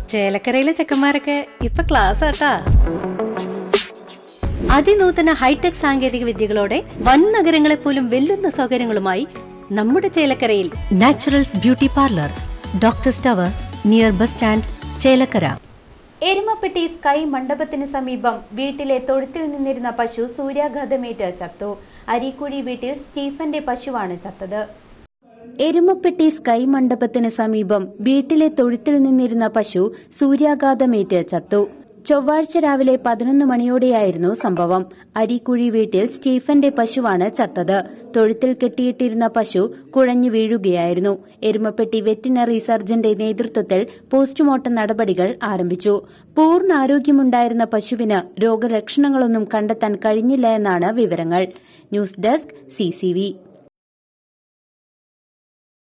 ചേലക്കരയിലെ ചെക്കന്മാരൊക്കെ ഇപ്പൊ ക്ലാസ് ആട്ടാ അതിനൂതന ഹൈടെക് സാങ്കേതിക വിദ്യകളോടെ വൻ നഗരങ്ങളെ പോലും വെല്ലുന്ന സൗകര്യങ്ങളുമായി നമ്മുടെ ചേലക്കരയിൽ naturals beauty parlour doctor tower near bus stand Chelakkara Erumappetty sky മണ്ഡപത്തിന് സമീപം വീട്ടിലെ തൊഴുത്തിൽ നിന്നിരുന്ന പശു സൂര്യാഘാതമേറ്റ് ചത്തു അരീക്കുഴി വീട്ടിൽ സ്റ്റീഫന്റെ പശുവാണ് ചത്തത് എരുമപ്പെട്ടി സ്കൈ മണ്ഡപത്തിന് സമീപം വീട്ടിലെ തൊഴുത്തിൽ നിന്നിരുന്ന പശു സൂര്യാഘാതമേറ്റ് ചത്തു ചൊവ്വാഴ്ച രാവിലെ പതിനൊന്ന് മണിയോടെയായിരുന്നു സംഭവം അരിക്കുഴി വീട്ടിൽ സ്റ്റീഫന്റെ പശുവാണ് ചത്തത് തൊഴുത്തിൽ കെട്ടിയിട്ടിരുന്ന പശു കുഴഞ്ഞു വീഴുകയായിരുന്നു എരുമപ്പെട്ടി വെറ്റിനറി സർജന്റെ നേതൃത്വത്തിൽ പോസ്റ്റ്മോർട്ടം നടപടികൾ ആരംഭിച്ചു പൂർണ്ണ ആരോഗ്യമുണ്ടായിരുന്ന പശുവിന് രോഗലക്ഷണങ്ങളൊന്നും കണ്ടെത്താൻ കഴിഞ്ഞില്ല എന്നാണ് വിവരങ്ങൾ ന്യൂസ് ഡെസ്ക് സിസിവി